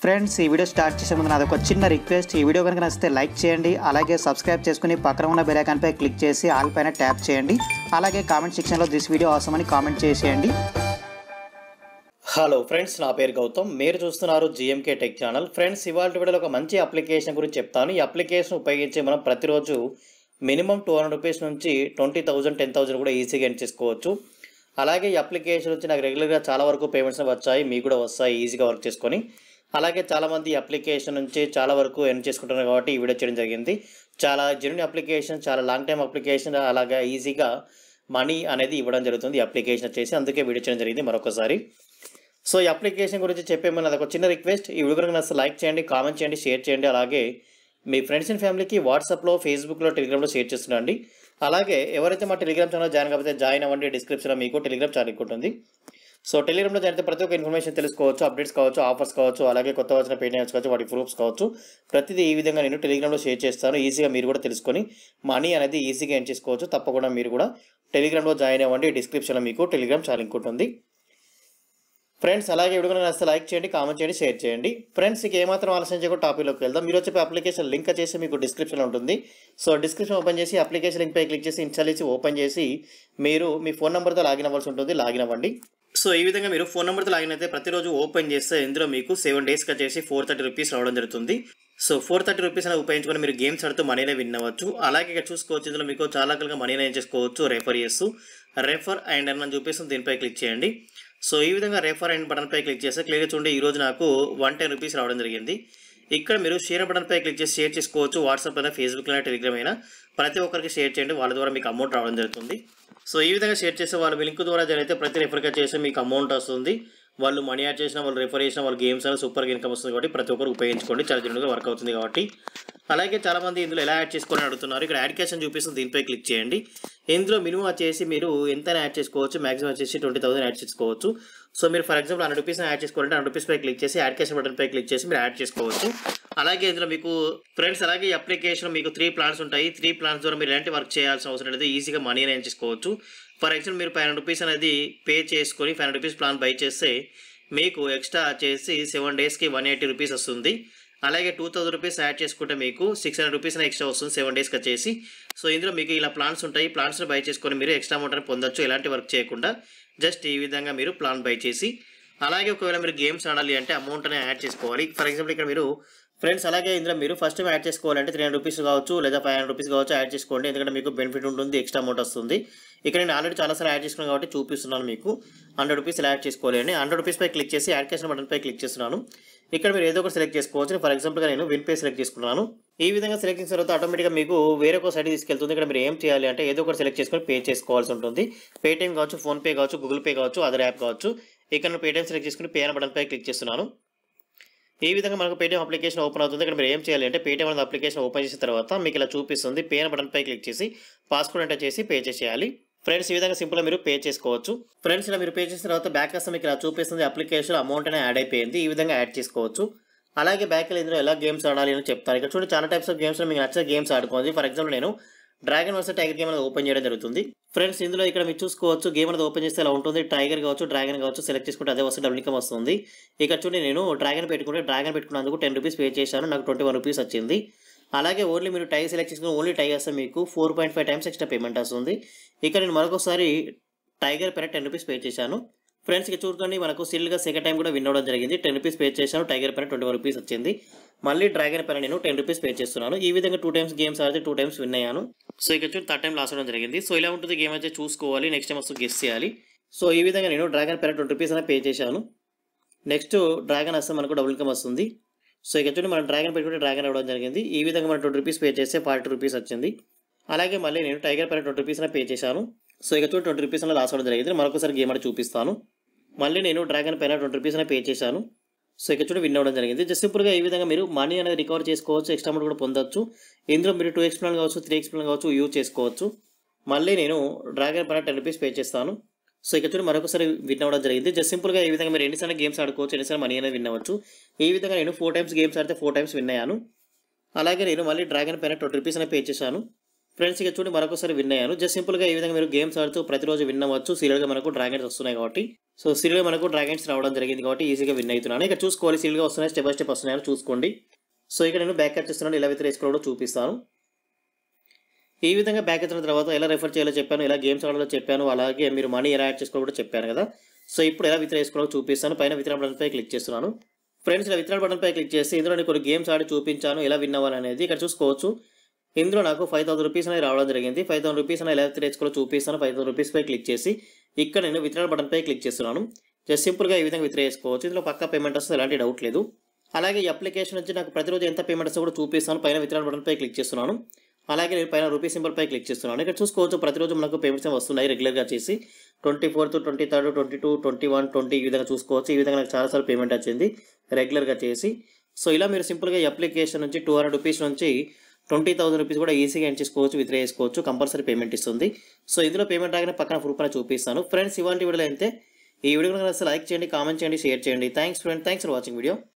friends ఈ video start చేసే ముందు నాది ఒక చిన్న రిక్వెస్ట్ ఈ వీడియో కనుక నచ్చితే లైక్ చేయండి అలాగే సబ్స్క్రైబ్ చేసుకుని పక్కన ఉన్న బెల్ ఐకాన్ పై క్లిక్ చేసి ఆల్ పైన ట్యాప్ చేయండి అలాగే కామెంట్ సెక్షన్లో దిస్ వీడియో అవసరం అని కామెంట్ చేసేయండి హలో ఫ్రెండ్స్ నా పేరు గౌతమ్ మీరు చూస్తున్నారు జిఎంకే టెక్ ఛానల్ ఫ్రెండ్స్ ఇవాళ వీడియోలో ఒక మంచి అప్లికేషన్ గురించి చెప్తాను ఈ అప్లికేషన్ ఉపయోగించి మనం ప్రతిరోజు మినిమం టూ హండ్రెడ్ రూపీస్ నుంచి ట్వంటీ థౌజండ్ టెన్ థౌజండ్ కూడా ఈజీగా ఎన్ చేసుకోవచ్చు అలాగే ఈ అప్లికేషన్ నుంచి నాకు రెగ్యులర్గా చాలా వరకు పేమెంట్స్ వచ్చాయి మీకు కూడా వస్తాయి ఈజీగా వర్క్ చేసుకొని అలాగే చాలామంది ఈ అప్లికేషన్ నుంచి చాలా వరకు ఎర్న్ చేసుకుంటున్నారు కాబట్టి ఈ వీడియో చేయడం జరిగింది చాలా జెన్యున్ అప్లికేషన్ చాలా లాంగ్ టైం అప్లికేషన్ అలాగే ఈజీగా మనీ అనేది ఇవ్వడం జరుగుతుంది ఈ అప్లికేషన్ వచ్చేసి అందుకే వీడియో చేయడం జరిగింది మరొకసారి సో ఈ అప్లికేషన్ గురించి చెప్పే ముందు నాది ఒక చిన్న రిక్వెస్ట్ ఈ వీడియో కనుక నచ్చితే లైక్ చేయండి కామెంట్ చేయండి షేర్ చేయండి అలాగే మీ ఫ్రెండ్స్ అండ్ ఫ్యామిలీకి వాట్సాప్లో ఫేస్బుక్లో టెలిగ్రామ్లో షేర్ చేస్తుండండి అలాగే ఎవరైతే మా టెలిగ్రామ్ ఛానల్ జాయిన్ కాకపోతే జాయిన్ అవ్వండి డిస్క్రిప్షన్లో మీకు టెలిగ్రామ్ ఛానల్ ఉంటుంది సో టెలిగ్రామ్లో జాయిన్ అయితే ప్రతి ఒక్క ఇన్ఫర్మేషన్ తెలుసుకోవచ్చు అప్డేట్స్ కావచ్చు ఆఫర్స్ కావచ్చు అలాగే కొత్త వచ్చిన పేమెంట్స్ కావచ్చు వాటి ప్రూఫ్స్ కావచ్చు ప్రతిదీ ఈ విధంగా నేను టెలిగ్రామ్లో షేర్ చేస్తాను ఈజీగా మీరు కూడా తెలుసుకొని మనీ అనేది ఈజీగా ఎన్ చేసుకోవచ్చు తప్పకుండా మీరు కూడా టెలిగ్రామ్లో జాయిన్ అవ్వండి డిస్క్రిప్షన్లో మీకు టెలిగ్రామ్ ఛానల్ ఉంటుంది ఫ్రెండ్స్ అలాగే వీడియో కనుక నచ్చితే లైక్ చేయండి కామెంట్ చేయండి షేర్ చేయండి ఫ్రెండ్స్ ఇక ఏమాత్రం ఆలస్యం చేయకుండా టాపిక్లోకి వెళ్దాం మీరు వచ్చే అప్లికేషన్ లింక్ చేసి మీకు డిస్క్రిప్షన్లో ఉంటుంది సో డిస్క్రిప్షన్ ఓపెన్ చేసి అప్లికేషన్ లింక్ పై క్లిక్ చేసి ఇన్స్టాల్ చేసి ఓపెన్ చేసి మీరు మీ ఫోన్ నెంబర్తో లాగిన్ అవ్వాల్సి ఉంటుంది లాగిన్ అవ్వండి సో ఈ విధంగా మీరు ఫోన్ నెంబర్తో లాగిన్ అయితే ప్రతిరోజు ఓపెన్ చేస్తే ఇందులో మీకు సెవెన్ డేస్కి వచ్చేసి ఫోర్ థర్టీ రూపీస్ రావడం జరుగుతుంది సో ఫోర్ థర్టీ రూపీస్ అనేది ఉపయోగించుకొని మీరు గేమ్స్ ఆడుతూ మనీనే విన్ అవ్వచ్చు అలాగే ఇక్కడ చూసుకోవచ్చు ఇందులో మీకు చాలా రకాలుగా మనీనే చేసుకోవచ్చు రెఫర్ చేస్తూ రెఫర్ అండ్ అని చూపిస్తుంది దీనిపై క్లిక్ చేయండి సో ఈ విధంగా రెఫర్ అండ్ బటన్పై క్లిక్ చేస్తే క్లియర్గా చూడండి ఈ రోజు నాకు వన్ టెన్ రూపీస్ రావడం జరిగింది ఇక్కడ మీరు షేర్ బటన్పై క్లిక్ చేసి షేర్ చేసుకోవచ్చు వాట్సాప్ అయినా ఫేస్బుక్ అయినా టెలిగ్రామ్ అయినా ప్రతి ఒక్కరికి షేర్ చేయండి వాళ్ళ ద్వారా మీకు అమౌంట్ రావడం జరుగుతుంది సో ఈ విధంగా షేర్ చేసే వాళ్ళు మీ లింక్ ద్వారా జరిగితే ప్రతి రెఫర్గా చేస్తే మీకు అమౌంట్ వస్తుంది వాళ్ళు మనీ యాడ్ చేసిన వాళ్ళు రెఫర్ చేసిన వాళ్ళు గేమ్స్ అయినా సూపర్గా ఇన్కమ్ వస్తుంది కాబట్టి ప్రతి ఒక్కరు ఉపయోగించుకోండి చాలా జనుగా వర్క్ అవుతుంది కాబట్టి అలాగే చాలామంది ఇందులో ఎలా యాడ్ చేసుకోవాలని అడుగుతున్నారు ఇక్కడ యాడ్ క్యాష్ అని చూపిస్తుంది దీనిపై క్లిక్ చేయండి ఇందులో మినిమం వచ్చేసి మీరు ఎంత యాడ్ చేసుకోవచ్చు మాక్సిమం వచ్చేసి ట్వంటీ థౌసండ్ యాడ్ చేసుకోవచ్చు సో మీరు for example hundred rupees add చేసుకోవాలంటే హండ్రెడ్ రూపీస్ పై క్లిక్ చేసి యాడ్ క్యాష్ బటన్ పై క్లిక్ చేసి మీరు యాడ్ చేసుకోవచ్చు అలాగే ఇందులో మీకు ఫ్రెండ్స్ అలాగే ఈ అప్లికేషన్ మీకు త్రీ ప్లాన్స్ ఉంటాయి త్రీ ప్లాన్స్ ద్వారా మీరు ఎలాంటి వర్క్ చేయాల్సిన అవసరం లేదు ఈజీగా మనీ అనేది చేసుకోవచ్చు ఫర్ ఎగ్జాంపుల్ మీరు ఫైవ్ హండ్రెడ్ రూపీస్ అనేది పే చేసుకొని five hundred rupees plan buy చేస్తే మీకు ఎక్స్ట్రా వచ్చేసి సెవెన్ డేస్కి వన్ ఎయిటీ రూపీస్ వస్తుంది అలాగే టూ థౌసండ్ రూపీస్ యాడ్ చేసుకుంటే మీకు సిక్స్ హండ్రెడ్ రూపీస్ ఎక్స్ట్రా వస్తుంది సెవెన్ డేస్కి వచ్చేసి సో ఇందులో మీకు ఇలా ప్లాన్స్ ఉంటాయి ప్లాన్స్ని బై చేసుకొని మీరు ఎక్స్ట్రా అమౌంట్ అని పొందొచ్చు ఎలాంటి వర్క్ చేయకుండా జస్ట్ ఈ విధంగా మీరు ప్లాన్ బై చేసి అలాగే ఒకవేళ మీరు గేమ్స్ ఆడాలి అంటే అమౌంట్ అనేది యాడ్ చేసుకోవాలి ఫర్ ఎగ్జాంపుల్ ఇక్కడ మీరు ఫ్రెండ్స్ అలాగే ఇందులో మీరు ఫస్ట్ టైం యాడ్ చేసుకోవాలంటే త్రీ హండ్రెడ్ రూపీస్ కావచ్చు లేదా ఫైవ్ హండ్రెడ్ రూపీస్ కావచ్చు యాడ్ చేసుకోండి ఎందుకంటే మీకు బెనిఫిట్ ఉంటుంది ఎక్స్ట్రా అమౌంట్ వస్తుంది ఇక్కడ నేను ఆల్రెడీ చాలాసార్లు యాడ్ చేసుకున్నాను కాబట్టి చూపిస్తున్నాను మీకు హండ్రెడ్ రూపీస్ యాడ్ చేసుకోవాలి అని హండ్రెడ్ రూపీస్ పై క్లిక్ చేసి యాడ్ చేసిన బటన్ పై క్లిక్ చేస్తున్నాను ఇక్కడ మీరు ఏదో ఒకటి సెలెక్ట్ చేసుకోవచ్చు ఫర్ ఎగ్జాంపుల్గా నేను విన్ పే సెలెక్ట్ చేసుకున్నాను ఈ విధంగా సెలెక్ట్ చేసిన తర్వాత ఆటోమేటిక్గా మీకు వేరే ఒక సైడ్ తీసుకెళ్తుంది ఇక్కడ మీరు ఏం చేయాలి అంటే ఏదో ఒకటి సెలెక్ట్ చేసుకొని పే చేసుకోవాల్సి ఉంటుంది పేటీఎం కావచ్చు ఫోన్పే కావచ్చు గూగుల్ పే కావచ్చు అదర్ యాప్ కావచ్చు ఇక్కడ నేను పేటీఎం సెలెక్ట్ చేసుకుని పే అనే బటన్ పై క్లిక్ చేస్తున్నాను ఈ విధంగా మనకు పేటీఎం అప్లికేషన్ ఓపెన్ అవుతుంది ఇక్కడ మీరు ఏం చేయాలి అంటే పేటీఎం అనేది అప్లికేషన్ ఓపెన్ చేసిన తర్వాత మీకు ఇలా చూపిస్తుంది పే అనే బటన్ పై క్లిక్ చేసి పాస్వర్డ్ ఎంటర్ చేసి పే చేసేయాలి ఫ్రెండ్స్ ఈ విధంగా సింపుల్గా మీరు పే చేసుకోవచ్చు ఫ్రెండ్స్ ఇలా మీరు పే చేసిన తర్వాత బ్యాక్ వస్తే మీకు ఇలా చూపిస్తుంది అప్లికేషన్ అమౌంట్ అనేది యాడ్ అయిపోయింది ఈ విధంగా యాడ్ చేసుకోవచ్చు అలాగే బ్యాక్ ఇందులో ఎలా గేమ్స్ ఆడాలి అని చెప్తారు ఇక్కడ చూడండి చాలా టైప్స్ ఆఫ్ గేమ్స్ మీకు నచ్చిన గేమ్స్ ఆడుకోండి ఫర్ ఎగ్జాంపుల్ నేను డ్రాగన్ వర్సెస్ టైగర్ గేమ్ అనేది ఓపెన్ చేయడం జరుగుతుంది ఫ్రెండ్స్ ఇందులో ఇక్కడ మీరు చూసుకోవచ్చు గేమ్ అనేది ఓపెన్ చేస్తే ఇలా ఉంటుంది టైగర్ కావచ్చు డ్రాగన్ కావచ్చు సెలెక్ట్ చేసుకుంటే అదే వస్తే డబుల్ ఇన్కమ్ వస్తుంది ఇక్కడ చూడండి నేను డ్రాగన్ పెట్టుకుంటే డ్రాగన్ పెట్టుకున్నందుకు టెన్ రూపీస్ పే చేశాను నాకు ట్వంటీ వన్ రూపీస్ వచ్చింది అలాగే ఓన్లీ మీరు టై సెలెక్ట్ చేసుకుని ఓన్లీ టై వేస్తే మీకు four point five times extra payment వస్తుంది ఇక్కడ నేను మరొకసారి టైగర్ పైన టెన్ రూపీస్ పే చేశాను ఫ్రెండ్స్ ఇక చూడండి మనకు సిల్గా సెకండ్ టైం కూడా విన్ అవ్వడం జరిగింది టెన్ రూపీస్ పే చేశాను టైగర్ పైన ట్వంటీ వన్ రూపీస్ వచ్చింది మళ్ళీ డ్రాగన్ పైన నేను టెన్ రూపీస్ పే చేస్తున్నాను ఈ విధంగా టూ టైమ్స్ గేమ్స్ ఆడితే టూ టైమ్స్ విన్ అయ్యాను సో ఇక చూడండి థర్డ్ టైం లాస్ అవ్వడం జరిగింది సో ఇలా ఉంటుంది గేమ్ అయితే చూసుకోవాలి నెక్స్ట్ టైం వస్తూ గెస్ చేయాలి సో ఈ విధంగా నేను డ్రాగన్ పైన ట్వంటీ రూపీస్ అనేది పే చేశాను నెక్స్ట్ డ్రాగన్ వస్తే మనకు డబుల్ ఇన్కమ్ వస్తుంది సో ఇక చూడండి మనం డ్రాగన్ పెట్టుకుంటే డ్రాగన్ అవ్వడం జరిగింది ఈ విధంగా మనం ట్వంటీ రూపీస్ పే చేస్తే ఫార్టీ రూపీస్ వచ్చింది అలాగే మళ్ళీ నేను టైగర్ పైన ట్వంటీ రూపీస్ పే చేశాను సో ఇక చూడండి ట్వంటీ రూపీస్ లాస్ అవ్వడం జరిగింది మరొకసారి గేమ్ అని చూపిస్తాను మళ్ళీ నేను డ్రాగన్ పైన ట్వంటీ రూపీస్ పే చేశాను సో ఇక్కడ చూడండి విన్ అవ్వడం జరిగింది జస్ట్ సింపుల్గా ఈ విధంగా మీరు మనీ అనేది రికవర్ చేసుకోవచ్చు ఎక్స్ట్రా అమౌంట్ కూడా పొందొచ్చు ఇందులో మీరు టూ ఎక్స్ప్లెయిన్ కావచ్చు త్రీ ఎక్స్ప్లెయిన్ కావచ్చు యూజ్ చేసుకోవచ్చు మళ్ళీ నేను డ్రాగన్ పైన టెన్ రూపీస్ పే చేస్తాను సో ఇక్కడ చూడండి మరొకసారి విన్ అవ్వడం జరిగింది జస్ట్ సింపుల్గా ఈ విధంగా మీరు ఎన్నిసార్లు గేమ్స్ ఆడుకోవచ్చు ఎన్నిసార్లు మనీ అనేది విన్ అవ్వచ్చు ఈ విధంగా నేను ఫోర్ టైమ్స్ గేమ్స్ ఆడితే ఫోర్ టైమ్స్ విన్ అయ్యాను అలాగే నేను మళ్ళీ డ్రాగన్ పైన ట్వంటీ రూపీస్ అనేది పే చేశాను ఫ్రెండ్స్ ఇక చూడండి మరొకసారి విన్ అయ్యాను జస్ట్ సింపుల్గా ఈ విధంగా మీరు గేమ్స్ ఆడుతూ ప్రతిరోజు విన్ అవ్వచ్చు సీరియల్గా మనకు డ్రాగన్స్ వస్తున్నాయి కాబట్టి సో సీరియల్గా మనకు డ్రాగన్స్ రావడం జరిగింది కాబట్టి ఈజీగా విన్ అవుతున్నాను ఇక చూసుకోవాలి సీరియల్గా వస్తున్నాయి స్టెప్ బై స్టెప్ వస్తున్నాయని చూసుకోండి సో ఇక్కడ నేను బ్యాక్ వచ్చేస్తున్నాను ఇలా విత్ వేసుకోవడం చూపిస్తాను ఈ విధంగా బ్యాక్ వచ్చిన తర్వాత ఎలా రెఫర్ చేయాలో చెప్పాను ఎలా గేమ్స్ ఆడాలో చెప్పాను అలాగే మీరు మనీ ఎలా యాడ్ చేసుకోవాలో కూడా చెప్పాను కదా సో ఇప్పుడు ఎలా విత్డ్రా చేసుకోవాలో చూపిస్తాను పైన విత్డ్రా బటన్ పై క్లిక్ చేస్తున్నాను ఫ్రెండ్స్ ఇలా విత్డ్రా బటన్ పై క్లిక్ చేసి ఇందులో నేను కొన్ని గేమ్స్ ఆడి చూపించాను ఎలా విన్ అవ్వాలనేది ఇక్కడ చూసుకోవచ్చు ఇందులో నాకు ఫైవ్ థౌసండ్ రూపీస్ అనేది రావడం జరిగింది ఫైవ్ థౌసండ్ రూపీస్ అనేది ఎలా విత్డ్రా చేసుకోవాలో చూపిస్తాను ఫైవ్ థౌసండ్ రూపీస్ పై క్లిక్ చేసి ఇక్కడ నేను విత్డ్రా బటన్ పై క్లిక్ చేస్తున్నాను జస్ట్ సింపుల్గా ఈ విధంగా విత్డ్రా చేసుకోవచ్చు ఇందులో పక్కా పేమెంట్ వస్తుంది ఎలాంటి డౌట్ లేదు అలాగే ఈ అప్లికేషన్ నుంచి నాకు ప్రతిరోజు ఎంత పేమెంట్ వస్తుందో కూడా చూపిస్తాను పైన విత్డ్రా బటన్ పై క్లిక్ చేస్తున్నాను అలాగే నేను పైన రూపీ సింబల్ పై క్లిక్ చేస్తున్నాను ఇక్కడ చూసుకోవచ్చు ప్రతిరోజు మనకు పేమెంట్స్ వస్తున్నాయి రెగ్యులర్గా చేసి twenty fourth twenty third twenty two twenty one twenty ఈ విధంగా చూసుకోవచ్చు ఈ విధంగా నాకు చాలాసార్లు పేమెంట్ వచ్చింది రెగ్యులర్గా చేసి సో ఇలా మీరు సింపుల్గా ఈ అప్లికేషన్ నుంచి టూ హండ్రెడ్ రూపీస్ నుంచి ట్వంటీ థౌసండ్ రూపీస్ కూడా ఈజీగా ఎండ్ చేసుకోవచ్చు విత్డ్రా చేసుకోవచ్చు కంపల్సరీ పేమెంట్ ఇస్తుంది సో ఇందులో పేమెంట్ రాగానే పక్కన ప్రూఫ్ అని చూపిస్తాను ఫ్రెండ్స్ ఇవాళ వీడియోలో అయితే ఈ వీడియో కనుక లైక్ చేయండి కామెంట్ చేయండి షేర్ చేయండి thanks friend thanks for watching video